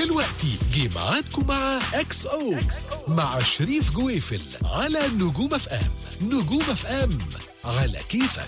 دلوقتي جه ميعادكم مع اكس او مع شريف جويفل على نجوم اف ام نجوم اف ام على كيفك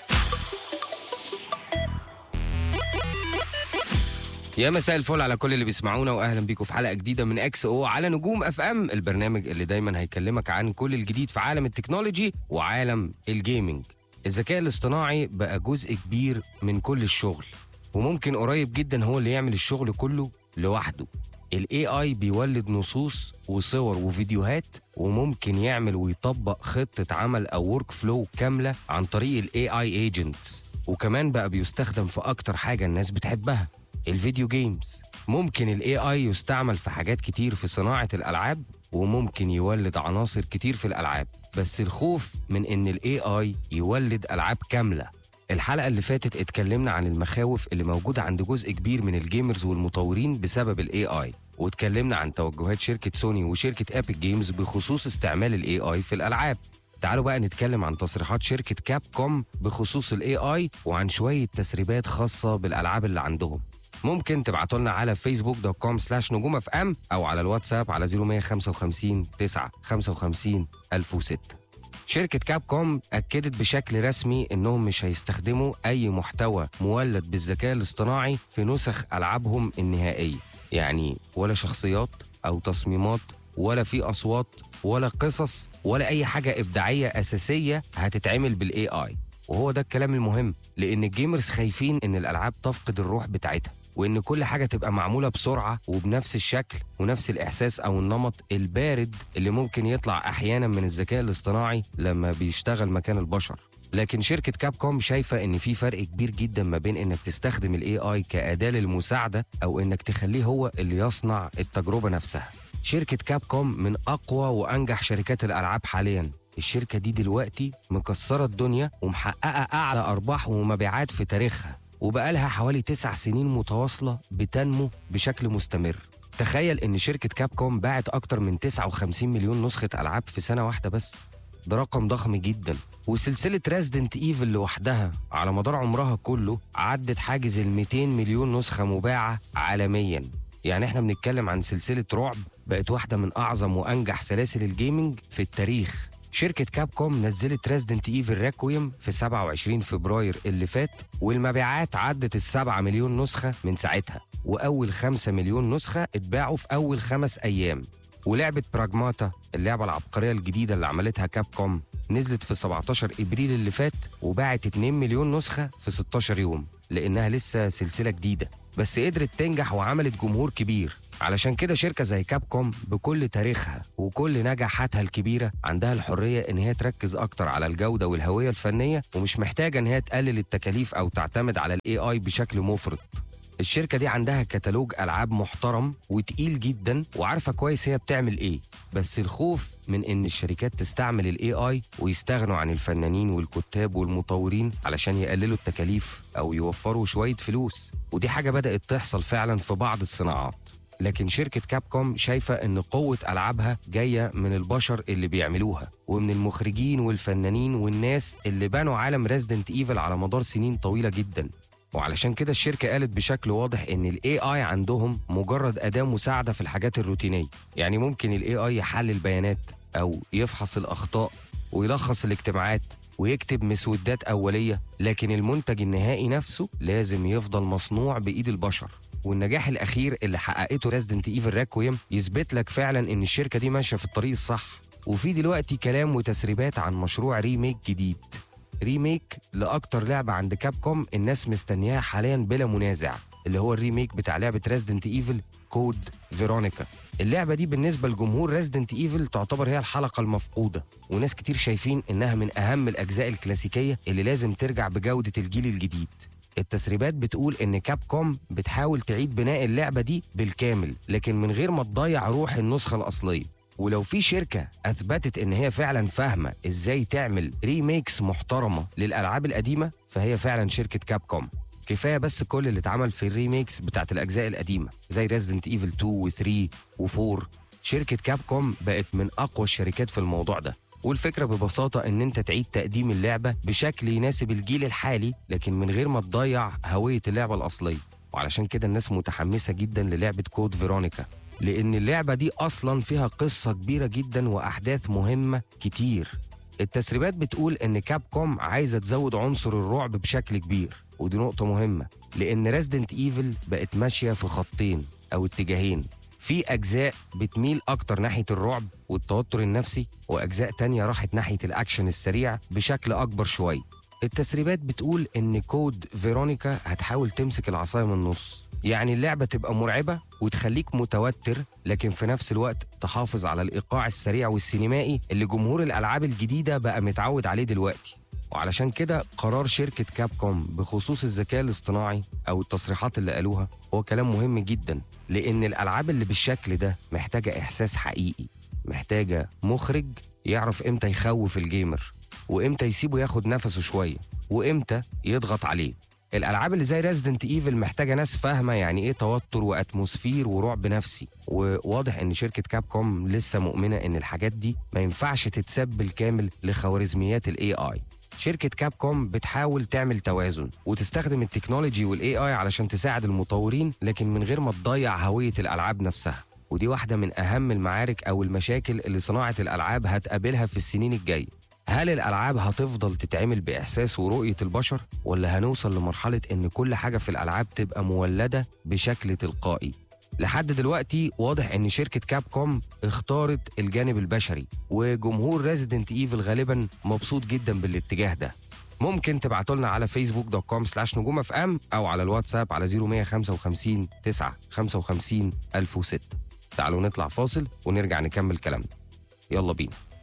يا مساء الفل على كل اللي بيسمعونا واهلا بيكم في حلقه جديده من اكس او على نجوم اف ام البرنامج اللي دايما هيكلمك عن كل الجديد في عالم التكنولوجي وعالم الجيمنج الذكاء الاصطناعي بقى جزء كبير من كل الشغل وممكن قريب جدا هو اللي يعمل الشغل كله لوحده الاي اي بيولد نصوص وصور وفيديوهات وممكن يعمل ويطبق خطه عمل او ورك فلو كامله عن طريق الاي اي ايجنتس وكمان بقى بيستخدم في اكتر حاجه الناس بتحبها الفيديو جيمز ممكن الاي اي يستعمل في حاجات كتير في صناعه الالعاب وممكن يولد عناصر كتير في الالعاب بس الخوف من ان الاي اي يولد العاب كامله الحلقه اللي فاتت اتكلمنا عن المخاوف اللي موجوده عند جزء كبير من الجيمرز والمطورين بسبب الاي اي واتكلمنا عن توجهات شركه سوني وشركه ابيك جيمز بخصوص استعمال الاي اي في الالعاب تعالوا بقى نتكلم عن تصريحات شركه كاب كوم بخصوص الاي اي وعن شويه تسريبات خاصه بالالعاب اللي عندهم ممكن تبعتوا لنا على فيسبوك دوت كوم سلاش نجوم اف ام او على الواتساب على 0155 9 55 1006 شركة كاب كوم أكدت بشكل رسمي إنهم مش هيستخدموا أي محتوى مولد بالذكاء الاصطناعي في نسخ ألعابهم النهائية يعني ولا شخصيات أو تصميمات ولا في أصوات ولا قصص ولا أي حاجة إبداعية أساسية هتتعمل بالاي اي وهو ده الكلام المهم لأن الجيمرز خايفين إن الألعاب تفقد الروح بتاعتها وإن كل حاجة تبقى معمولة بسرعة وبنفس الشكل ونفس الإحساس أو النمط البارد اللي ممكن يطلع أحيانا من الذكاء الاصطناعي لما بيشتغل مكان البشر لكن شركة كاب كوم شايفة إن في فرق كبير جدا ما بين إنك تستخدم الاي اي كأداة للمساعدة أو إنك تخليه هو اللي يصنع التجربة نفسها شركة كاب كوم من أقوى وأنجح شركات الألعاب حاليا الشركة دي دلوقتي مكسرة الدنيا ومحققة أعلى أرباح ومبيعات في تاريخها وبقالها حوالي تسع سنين متواصلة بتنمو بشكل مستمر تخيل ان شركة كاب كوم باعت اكتر من 59 مليون نسخة العاب في سنة واحدة بس ده رقم ضخم جدا وسلسلة ريزدنت ايفل لوحدها على مدار عمرها كله عدت حاجز ال 200 مليون نسخة مباعة عالميا يعني احنا بنتكلم عن سلسلة رعب بقت واحدة من أعظم وأنجح سلاسل الجيمنج في التاريخ شركة كاب كوم نزلت ريزدنت ايفل ريكويم في 27 فبراير اللي فات والمبيعات عدت السبعة مليون نسخة من ساعتها وأول خمسة مليون نسخة اتباعوا في أول خمس أيام ولعبة براجماتا اللعبة العبقرية الجديدة اللي عملتها كاب كوم نزلت في 17 ابريل اللي فات وباعت 2 مليون نسخة في 16 يوم لأنها لسه سلسلة جديدة بس قدرت تنجح وعملت جمهور كبير علشان كده شركة زي كاب كوم بكل تاريخها وكل نجاحاتها الكبيرة عندها الحرية إن هي تركز أكتر على الجودة والهوية الفنية ومش محتاجة إن هي تقلل التكاليف أو تعتمد على الاي اي بشكل مفرط الشركة دي عندها كتالوج ألعاب محترم وتقيل جدا وعارفة كويس هي بتعمل إيه بس الخوف من إن الشركات تستعمل الاي اي ويستغنوا عن الفنانين والكتاب والمطورين علشان يقللوا التكاليف أو يوفروا شوية فلوس ودي حاجة بدأت تحصل فعلا في بعض الصناعات لكن شركة كاب كوم شايفة إن قوة ألعابها جاية من البشر اللي بيعملوها ومن المخرجين والفنانين والناس اللي بنوا عالم ريزدنت ايفل على مدار سنين طويلة جدا وعلشان كده الشركة قالت بشكل واضح إن الاي اي عندهم مجرد أداة مساعدة في الحاجات الروتينية يعني ممكن الاي اي يحلل بيانات أو يفحص الأخطاء ويلخص الاجتماعات ويكتب مسودات أولية لكن المنتج النهائي نفسه لازم يفضل مصنوع بإيد البشر والنجاح الأخير اللي حققته ريزدنت ايفل ريكويم يثبت لك فعلا إن الشركة دي ماشية في الطريق الصح وفي دلوقتي كلام وتسريبات عن مشروع ريميك جديد ريميك لأكتر لعبة عند كاب كوم الناس مستنياها حاليا بلا منازع اللي هو الريميك بتاع لعبة ريزدنت ايفل كود فيرونيكا اللعبة دي بالنسبة لجمهور ريزدنت ايفل تعتبر هي الحلقة المفقودة وناس كتير شايفين انها من اهم الاجزاء الكلاسيكية اللي لازم ترجع بجودة الجيل الجديد التسريبات بتقول ان كاب كوم بتحاول تعيد بناء اللعبة دي بالكامل لكن من غير ما تضيع روح النسخة الأصلية ولو في شركة أثبتت إن هي فعلا فاهمة إزاي تعمل ريميكس محترمة للألعاب القديمة فهي فعلا شركة كاب كوم كفاية بس كل اللي اتعمل في الريميكس بتاعت الأجزاء القديمة زي ريزدنت ايفل 2 و3 و4 شركة كاب كوم بقت من أقوى الشركات في الموضوع ده والفكرة ببساطة إن أنت تعيد تقديم اللعبة بشكل يناسب الجيل الحالي لكن من غير ما تضيع هوية اللعبة الأصلية وعلشان كده الناس متحمسة جدا للعبة كود فيرونيكا لأن اللعبة دي أصلا فيها قصة كبيرة جدا وأحداث مهمة كتير التسريبات بتقول إن كاب كوم عايزة تزود عنصر الرعب بشكل كبير ودي نقطة مهمة لأن ريزدنت ايفل بقت ماشية في خطين أو اتجاهين في أجزاء بتميل أكتر ناحية الرعب والتوتر النفسي وأجزاء تانية راحت ناحية الأكشن السريع بشكل أكبر شوية التسريبات بتقول إن كود فيرونيكا هتحاول تمسك العصاية من النص يعني اللعبة تبقى مرعبة وتخليك متوتر لكن في نفس الوقت تحافظ على الإيقاع السريع والسينمائي اللي جمهور الألعاب الجديدة بقى متعود عليه دلوقتي وعلشان كده قرار شركة كاب كوم بخصوص الذكاء الاصطناعي أو التصريحات اللي قالوها هو كلام مهم جدا لأن الألعاب اللي بالشكل ده محتاجة إحساس حقيقي محتاجة مخرج يعرف إمتى يخوف الجيمر وإمتى يسيبه ياخد نفسه شوية وإمتى يضغط عليه الالعاب اللي زي ريزيدنت ايفل محتاجه ناس فاهمه يعني ايه توتر واتموسفير ورعب نفسي وواضح ان شركه كاب كوم لسه مؤمنه ان الحاجات دي ما ينفعش تتساب بالكامل لخوارزميات الاي اي شركة كاب كوم بتحاول تعمل توازن وتستخدم التكنولوجي والاي اي علشان تساعد المطورين لكن من غير ما تضيع هوية الالعاب نفسها ودي واحدة من أهم المعارك أو المشاكل اللي صناعة الألعاب هتقابلها في السنين الجاية هل الألعاب هتفضل تتعمل بإحساس ورؤية البشر ولا هنوصل لمرحلة إن كل حاجة في الألعاب تبقى مولدة بشكل تلقائي لحد دلوقتي واضح ان شركة كاب كوم اختارت الجانب البشري وجمهور ريزيدنت ايفل غالبا مبسوط جدا بالاتجاه ده ممكن تبعتوا لنا على فيسبوك دوت كوم سلاش نجوم اف ام او على الواتساب على 0155 9 55 1006 تعالوا نطلع فاصل ونرجع نكمل كلامنا يلا بينا